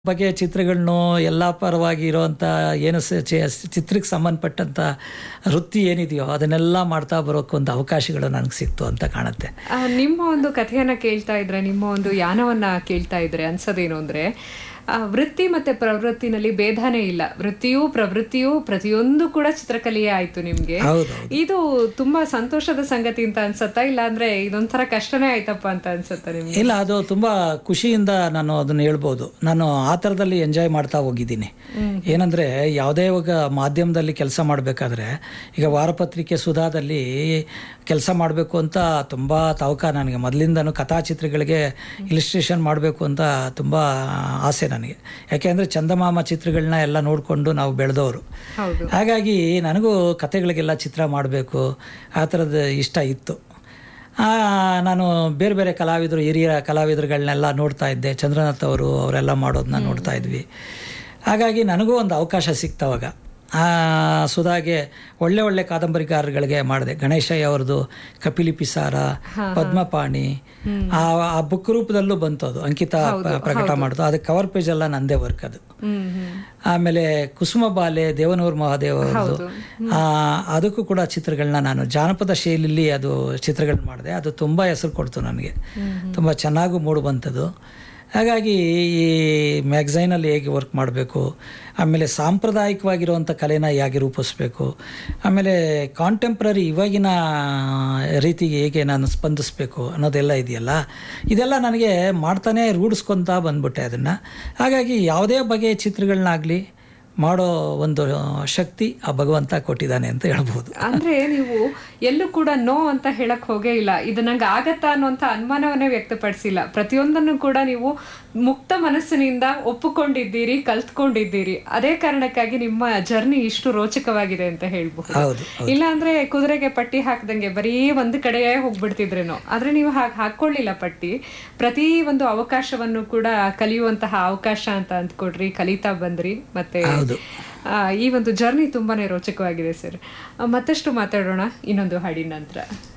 ಬಗೆಯ ಚಿತ್ರಗಳನ್ನು ಎಲ್ಲ ಪರವಾಗಿ ಇರೋವಂಥ ಏನು ಸ- ಚಿ- ಚಿತ್ರಕ್ಕೆ ಸಂಬಂಧಪಟ್ಟಂಥ ವೃತ್ತಿ ಏನಿದೆಯೋ ಅದನ್ನೆಲ್ಲ ಮಾಡ್ತಾ ಬರೋಕ್ಕೆ ಒಂದು ಅವಕಾಶಗಳು ನನಗೆ ಸಿಕ್ತು ಅಂತ ಕಾಣುತ್ತೆ ಆ, ನಿಮ್ಮ ಒಂದು ಕಥೆಯನ್ನ ಕೇಳ್ತಾ ಇದ್ರೆ ನಿಮ್ಮ ಒಂದು ಯಾನವನ್ನ ಕೇಳ್ತಾ ಇದ್ರೆ ಅನ್ಸೋದೇನು ಅಂದ್ರೆ ಆ, ವೃತ್ತಿ ಮತ್ತೆ ಪ್ರವೃತ್ತಿನಲ್ಲಿ ಭೇದನೇ ಇಲ್ಲ ವೃತ್ತಿಯೂ ಪ್ರವೃತ್ತಿಯೂ ಪ್ರತಿಯೊಂದು ಕೂಡ ಚಿತ್ರಕಲೆಯೇ ಆಯ್ತು ನಿಮ್ಗೆ ಹೌದು ಇದು ತುಂಬಾ ಸಂತೋಷದ ಸಂಗತಿ ಅಂತ ಅನ್ಸತ್ತಾ ಇಲ್ಲ ಅಂದ್ರೆ ಇದೊಂಥರ ಕಷ್ಟನೇ ಆಯ್ತಪ್ಪ ಅಂತ ಅನ್ಸತ್ತಾ ನಿಮ್ಗೆ ಇಲ್ಲ ಅದು ತುಂಬ ಖುಷಿಯಿಂದ ನಾನು ಅದನ್ನು ಹೇಳ್ಬೋದು ನಾನು ಆ ಥರದಲ್ಲಿ ಎಂಜಾಯ್ ಮಾಡ್ತಾ ಹೋಗಿದ್ದೀನಿ ಏನಂದರೆ ಯಾವುದೇ ಇವಾಗ ಮಾಧ್ಯಮದಲ್ಲಿ ಕೆಲಸ ಮಾಡಬೇಕಾದ್ರೆ ಈಗ ವಾರಪತ್ರಿಕೆ ಸುಧಾದಲ್ಲಿ ಕೆಲಸ ಮಾಡಬೇಕು ಅಂತ ತುಂಬ ತವಕ ನನಗೆ ಮೊದಲಿಂದನೂ ಕಥಾಚಿತ್ರಗಳಿಗೆ ಇಲಿಸ್ಟ್ರೇಷನ್ ಮಾಡಬೇಕು ಅಂತ ತುಂಬ ಆಸೆ ನನಗೆ ಯಾಕೆಂದರೆ ಚಂದಮಾಮ ಚಿತ್ರಗಳನ್ನ ಎಲ್ಲ ನೋಡಿಕೊಂಡು ನಾವು ಬೆಳೆದವರು ಹೌದು ಹಾಗಾಗಿ ನನಗೂ ಕತೆಗಳಿಗೆಲ್ಲ ಚಿತ್ರ ಮಾಡಬೇಕು ಆ ಥರದ ಇಷ್ಟ ಇತ್ತು ಆ, ನಾನು ಬೇರೆ ಬೇರೆ ಕಲಾವಿದರು ಹಿರಿಯ ಕಲಾವಿದರುಗಳನ್ನೆಲ್ಲ ನೋಡ್ತಾ ಇದ್ದೆ ಚಂದ್ರನಾಥ್ ಅವರು ಅವರೆಲ್ಲ ಮಾಡೋದನ್ನ ನೋಡ್ತಾ ಇದ್ವಿ ಹಾಗಾಗಿ ನನಗೂ ಒಂದು ಅವಕಾಶ ಸಿಕ್ತವಾಗ ಆ, ಸುಧಾಗೆ ಒಳ್ಳೆ ಒಳ್ಳೆ ಕಾದಂಬರಿಕಾರಗಳಿಗೆ ಮಾಡಿದೆ ಗಣೇಶಯ್ಯ ಅವ್ರದ್ದು ಕಪಿಲಿ ಪಿಸಾರ ಪದ್ಮಪಾಣಿ ಆ ಆ ಬುಕ್ ರೂಪದಲ್ಲೂ ಬಂತು ಅದು ಅಂಕಿತ ಪ- ಪ್ರಕಟ ಮಾಡಿತು ಅದಕ್ಕೆ ಕವರ್ ಪೇಜ್ ಎಲ್ಲ ನಂದೇ ವರ್ಕ್ ಅದು ಹ್ಮ್ ಹ್ಮ್ ಆಮೇಲೆ ಕುಸುಮ ಬಾಲೆ ದೇವನೂರು ಮಹಾದೇವ್ ಅವ್ರದ್ದು ಆ, ಅದಕ್ಕೂ ಕೂಡ ಚಿತ್ರಗಳನ್ನ ನಾನು ಜಾನಪದ ಶೈಲಿಲಿ ಅದು ಚಿತ್ರಗಳನ್ನ ಮಾಡಿದೆ ಅದು ತುಂಬ ಹೆಸರು ಕೊಡ್ತು ನನಗೆ ತುಂಬ ಚೆನ್ನಾಗೂ ಮೂಡು ಬಂತದು ಹಾಗಾಗಿ ಈ ಮ್ಯಾಗ್ಝೈನಲ್ಲಿ ಹೇಗೆ ವರ್ಕ್ ಮಾಡಬೇಕು ಆಮೇಲೆ ಸಾಂಪ್ರದಾಯಿಕವಾಗಿರುವಂಥ ಕಲೆನ ಹೇಗೆ ರೂಪಿಸ್ಬೇಕು ಆಮೇಲೆ ಕಾಂಟೆಂಪ್ರರಿ ಇವಾಗಿನ ರೀತಿಗೆ ಹೇಗೆ ನಾನು ಸ್ಪಂದಿಸಬೇಕು ಅನ್ನೋದೆಲ್ಲ ಇದೆಯಲ್ಲ ಇದೆಲ್ಲ ನನಗೆ ಮಾಡ್ತಾನೆ ರೂಢಿಸ್ಕೊತಾ ಬಂದ್ಬಿಟ್ಟೆ ಅದನ್ನು ಹಾಗಾಗಿ ಯಾವುದೇ ಬಗೆಯ ಚಿತ್ರಗಳನ್ನಾಗಲಿ ಮಾಡೋ ಒಂದು ಶಕ್ತಿ ಆ ಭಗವಂತ ಕೊಟ್ಟಿದ್ದಾನೆ ಅಂತ ಹೇಳ್ಬೋದು ಅಂದ್ರೆ ನೀವು ಎಲ್ಲೂ ಕೂಡ ನೋ ಅಂತ ಹೇಳಕ್ ಹೋಗೇ ಇಲ್ಲ ಇದು ನಂಗೆ ಆಗತ್ತಾ ಅನ್ನುವಂತ ಅನುಮಾನವನ್ನೇ ವ್ಯಕ್ತಪಡಿಸಿಲ್ಲ ಪ್ರತಿಯೊಂದನ್ನು ಕೂಡ ನೀವು ಮುಕ್ತ ಮನಸ್ಸಿನಿಂದ ಒಪ್ಪಿಕೊಂಡಿದ್ದೀರಿ ಕಲ್ತ್ಕೊಂಡಿದ್ದೀರಿ ಅದೇ ಕಾರಣಕ್ಕಾಗಿ ನಿಮ್ಮ ಜರ್ನಿ ಇಷ್ಟು ರೋಚಕವಾಗಿದೆ ಅಂತ ಹೇಳ್ಬಹುದು ಹೌದು ಇಲ್ಲ ಅಂದ್ರೆ ಕುದುರೆಗೆ ಪಟ್ಟಿ ಹಾಕ್ದಂಗೆ ಬರೀ ಒಂದು ಕಡೆಯೇ ಹೋಗ್ಬಿಡ್ತಿದ್ರೇನೋ ಆದ್ರೆ ನೀವು ಹಾಗೆ ಹಾಕೊಳ್ಳಿಲ್ಲ ಪಟ್ಟಿ ಪ್ರತಿ ಒಂದು ಅವಕಾಶವನ್ನು ಕೂಡ ಕಲಿಯುವಂತಹ ಅವಕಾಶ ಅಂತ ಅಂದ್ಕೊಡ್ರಿ ಕಲಿತಾ ಬಂದ್ರಿ ಮತ್ತೆ ಹೌದು ಆ, ಈ ಒಂದು ಜರ್ನಿ ತುಂಬಾನೇ ರೋಚಕವಾಗಿದೆ ಸರ್ ಮತ್ತಷ್ಟು ಮಾತಾಡೋಣ ಇನ್ನೊಂದು ಹಾಡಿನ ನಂತರ